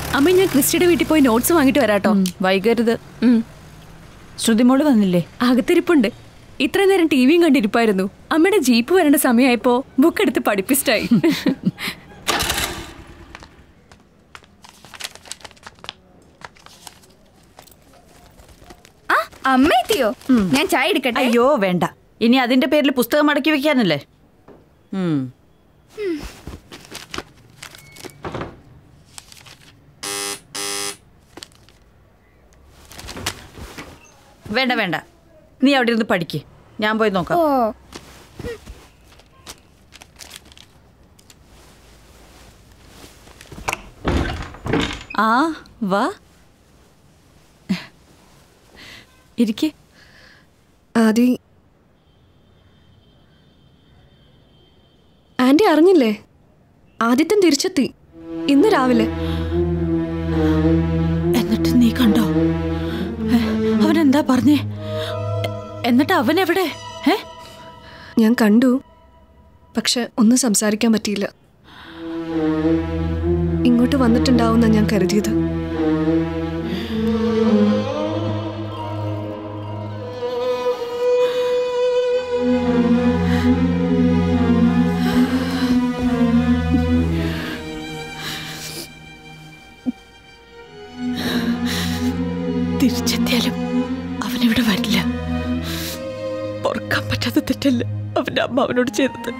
അമ്മ ഞാൻ ക്രിസ്റ്റിയുടെ വീട്ടിൽ പോയി നോട്ട്സ് വാങ്ങിട്ട് വരാട്ടോ വൈകരുത് ഉം. ശ്രുതിമോള് വന്നില്ലേ അകത്തിരിപ്പുണ്ട് ഇത്ര നേരം ടി വിയും കണ്ടിരിപ്പായിരുന്നു അമ്മയുടെ ജീപ്പ് വരേണ്ട സമയമായപ്പോ ബുക്ക് എടുത്ത് പഠിപ്പിസ്റ്റായി ആ അമ്മ എത്തിയോ ഞാൻ ചായ എടുക്കട്ടെ അയ്യോ വേണ്ട ഇനി അതിന്റെ പേരിൽ പുസ്തകം മടക്കി വെക്കാനല്ലേ ഉം. വേണ്ട വേണ്ട നീ അവിടെ ഇരുന്ന് പഠിക്ക് ഞാൻ പോയി നോക്കാം ഓ ആ വാ ഇരിക്കേ ആദി ആന്റി അറിഞ്ഞില്ലേ ആദിത്യൻ തിരിച്ചെത്തി ഇന്ന് രാവിലെ എന്നിട്ട് നീ കണ്ടോ ഏ, അവൻ എന്താ പറഞ്ഞേ എന്നിട്ട് അവൻ എവിടെ ഏ ഞാൻ കണ്ടു പക്ഷെ ഒന്നും സംസാരിക്കാൻ പറ്റിയില്ല ഇങ്ങോട്ട് വന്നിട്ടുണ്ടാവുന്ന ഞാൻ കരുതിയത് തിരിച്ചെത്തിയാലും അവനിവിടെ വരില്ല ഓർക്കാൻ പറ്റാത്ത തെറ്റല്ല അവന്റെ അമ്മ അവനോട് ചെയ്തത്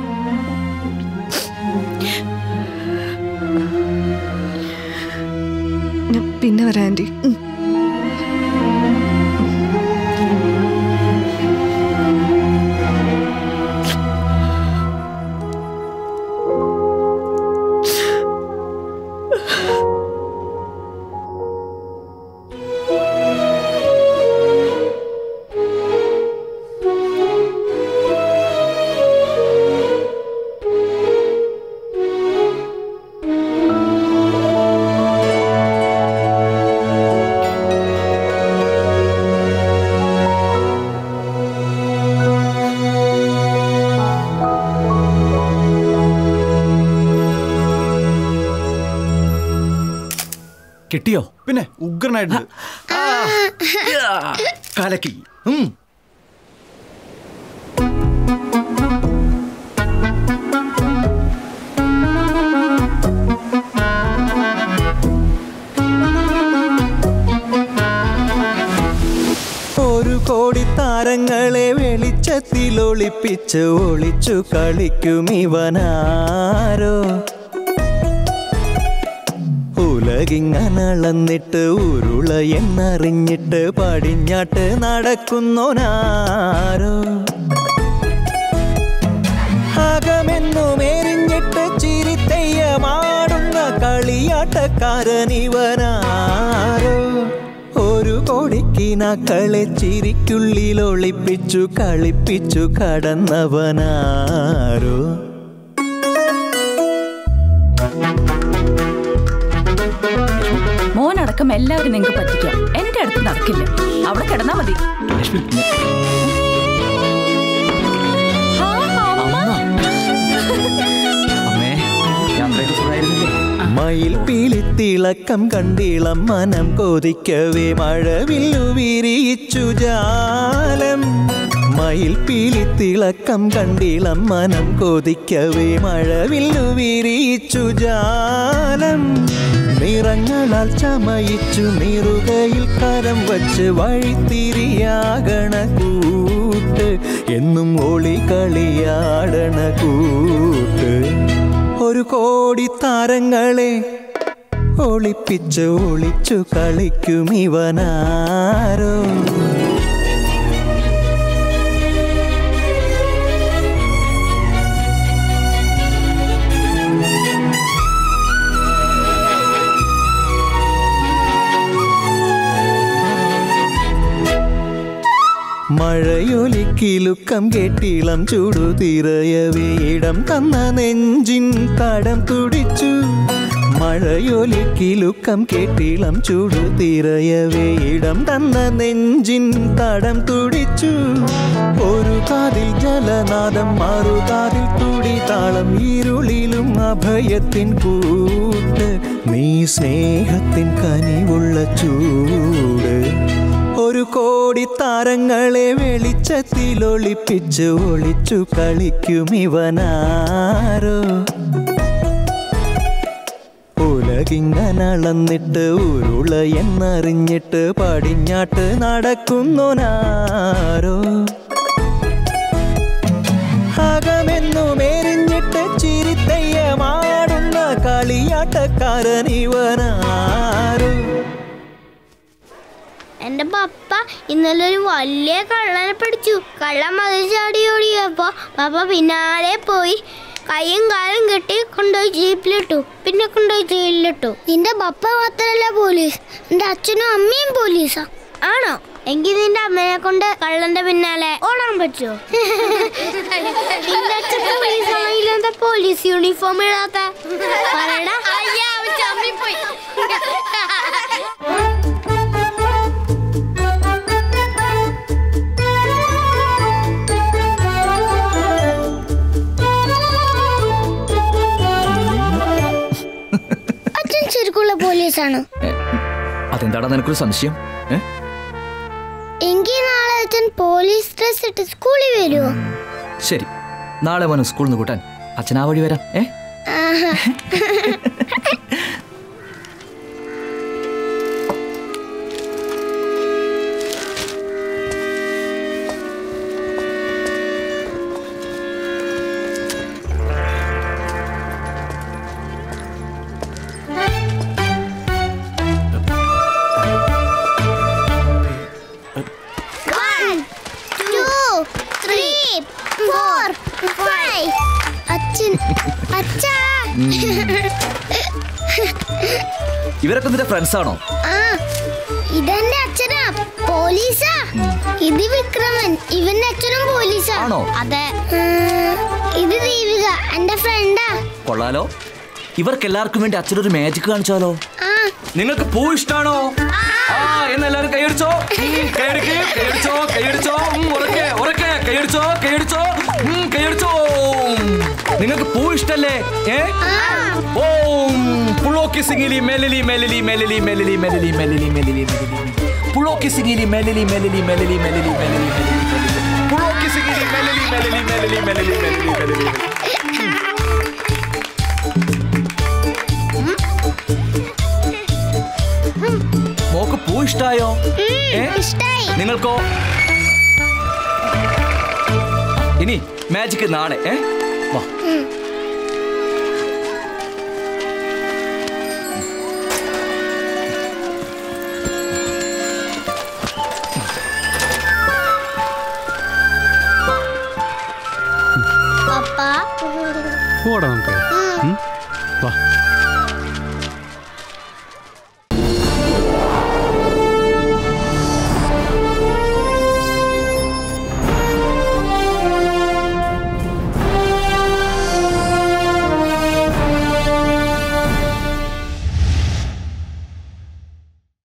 ഞാൻ പിന്നെ വരാം ആന്റി കിട്ടിയോ പിന്നെ ഉഗ്രനായിട്ടുണ്ട് ആ, കലക്കി ഉം. ഒരു കോടി താരങ്ങളെ വെളിച്ചത്തിൽ ഒളിപ്പിച്ച് ഒളിച്ചു കളിക്കും ഇവനാരോ ഉലകിങ്ങനളന്നിട്ട് ഉരുള എന്നറിഞ്ഞിട്ട് പടിഞ്ഞാട്ട് നടക്കുന്നോനാരോ അകമെന്നും എരിഞ്ഞിട്ട് ചിരിത്തെയ്യമാടുന്ന കളിയാട്ടക്കാരനിവനാരോ ഒരു കോടിക്കിനാക്കളെ ചിരിക്കുള്ളിൽ ഒളിപ്പിച്ചു കളിപ്പിച്ചു കടന്നവനാരോ മോനടക്കം എല്ലാവരും നിങ്ങൾക്ക് പറ്റിക്കാം എന്റെ അടുത്ത് നടക്കില്ല അവിടെ കിടന്നാ മതി ആ, അമ്മ. അമ്മേ യാത്രയൊക്കെ സുഖമായിരുന്നില്ലേ മയിൽ പീലിത്തിളക്കം കണ്ടിളം മനം കൊതിക്കവേ മഴവില്ലു വിരിയിച്ചു ജാലം മയിൽ പീലിത്തിളക്കം കണ്ടിളം മനം കൊതിക്കവേ മഴവില്ലു വിരിയിച്ചു ജാലം നിറങ്ങളാൽ ചമയിച്ചു നിറുകയിൽ കരം വച്ച് വഴിത്തിരിയാകണ കൂട്ട് എന്നും ഒളി കളിയാടണ കൂട്ട് ഒരു കോടി താരങ്ങളെ ഒളിപ്പിച്ച് ഒളിച്ചു കളിക്കും ഇവനാരോ മഴയൊലിക്കിലുക്കം കെട്ടിളം ചുടുതിരയവേ ഇടം തന്ന നെഞ്ചിൻ തടം തുടിച്ചു മഴയൊലിക്കിലുക്കം കെട്ടിളം ചുടുതിരയവേ ഇടം തന്ന നെഞ്ചിൻ തടം തുടിച്ചു ഒരു കാതിൽ ജലനാദം മറുകാതിൽ തുടി താളം ഇരുളിലും അഭയത്തിൻ കൂട്ട് നീ സ്നേഹത്തിൻ കനിവുള്ള ചൂട് ഒരു കോടി താരങ്ങളെ വെളിച്ചത്തിൽ ഒളിപ്പിച്ച് ഒളിച്ചു കളിക്കും ഇവനാരോ ഉലകിങ്ങനളന്നിട്ട് ഉരുള എന്നറിഞ്ഞിട്ട് പടിഞ്ഞാട്ട് നടക്കുന്നോനാരോ അകമെന്നുമേരിഞ്ഞിട്ട് ചിരിത്തയ്യമാടുന്ന കളിയാട്ടക്കാരൻ ഇവനാരോ എന്റെ പപ്പ ഇന്നലെ ഒരു വലിയ കള്ളനെ പിടിച്ചു കള്ളൻ മതിൽ ചാടി ഓടിയപ്പോ പപ്പ പിന്നാലെ പോയി കൈയും കാലും കെട്ടി കൊണ്ടുപോയി ജീപ്പിലിട്ടു പിന്നെ കൊണ്ടുപോയി ജയിലിലിട്ടു നിന്റെ പപ്പ മാത്രല്ല പോലീസ് നിന്റെ അച്ഛനും അമ്മയും പോലീസാ ആണോ എങ്കിൽ നിന്റെ അമ്മയെ കൊണ്ട് കള്ളന്റെ പിന്നാലെ ഓടാൻ പറ്റുമോ നിന്റെ അച്ഛൻ പോലീസ് ആണെങ്കിൽ എന്താ പോലീസ് യൂണിഫോം ഇടാത്ത പറയടാ അച്ഛൻ ശരിക്കുള്ള പോലീസാണ് അതെന്താടാ നിനക്കൊരു സംശയം ഏ എങ്കിൽ നാളെ അച്ഛൻ പോലീസ് ഡ്രസ് ഇട്ട് സ്കൂളിൽ വരുമോ ശരി നാളെ മോനെ സ്കൂളിൽ നിന്ന് കൂട്ടാൻ അച്ഛൻ ആ വഴി വരാം ഏ One, two, three, four, five. അച്ഛൻ അച്ഛാ ഇവരൊക്കെ നിന്റെ ഫ്രണ്ട്സ് ആണോ ആ ഇതെന്റെ അച്ഛനാ പോലീസാ ഇത് വിക്രമൻ ഇവന്റെ അച്ഛനും പോലീസാ ആണോ? അതെ ഉം, ഇത് ദീപിക എന്റെ ഫ്രണ്ടാ കൊള്ളാലോ ഇവർക്ക് എല്ലാവർക്കും വേണ്ടി അച്ഛനൊരു മാജിക് കാണിച്ചാലോ ആ നിങ്ങൾക്ക് പൂ ഇഷ്ടാണോ ആ എന്നെല്ലാരും കൈയടിച്ചോ ഉം, കൈയടിക്ക് കൈയടിച്ചോ കൈയടിച്ചോ ഉം, ഉറക്കെ ഉറക്കെ കൈയടിച്ചോ കൈയടിച്ചോ ഉം, കൈയടിച്ചോ നിങ്ങൾക്ക് പൂ ഇഷ്ടല്ലേ ഏ ഓം പുളോക്കി സിംഗിലി മെലലി മെലലി മെലലി മെലലി മെലലി മെലലി മെലലി മെലലി പുളോക്കി സിംഗിലി മെലലി മെലലി മെലലി മെലലി മെലലി മെലലി പുളോക്കി സിംഗിലി മെലലി മെലലി മെലലി മെലലി മെലലി മെലലി മോക്ക് പൂ ഇഷ്ടായോ ഏ? ഇഷ്ടായി നിങ്ങൾക്കോ ഇനി മാജിക് നാളെ ഏ വാ പപ്പ പോടാ നമുക്ക് ഉം.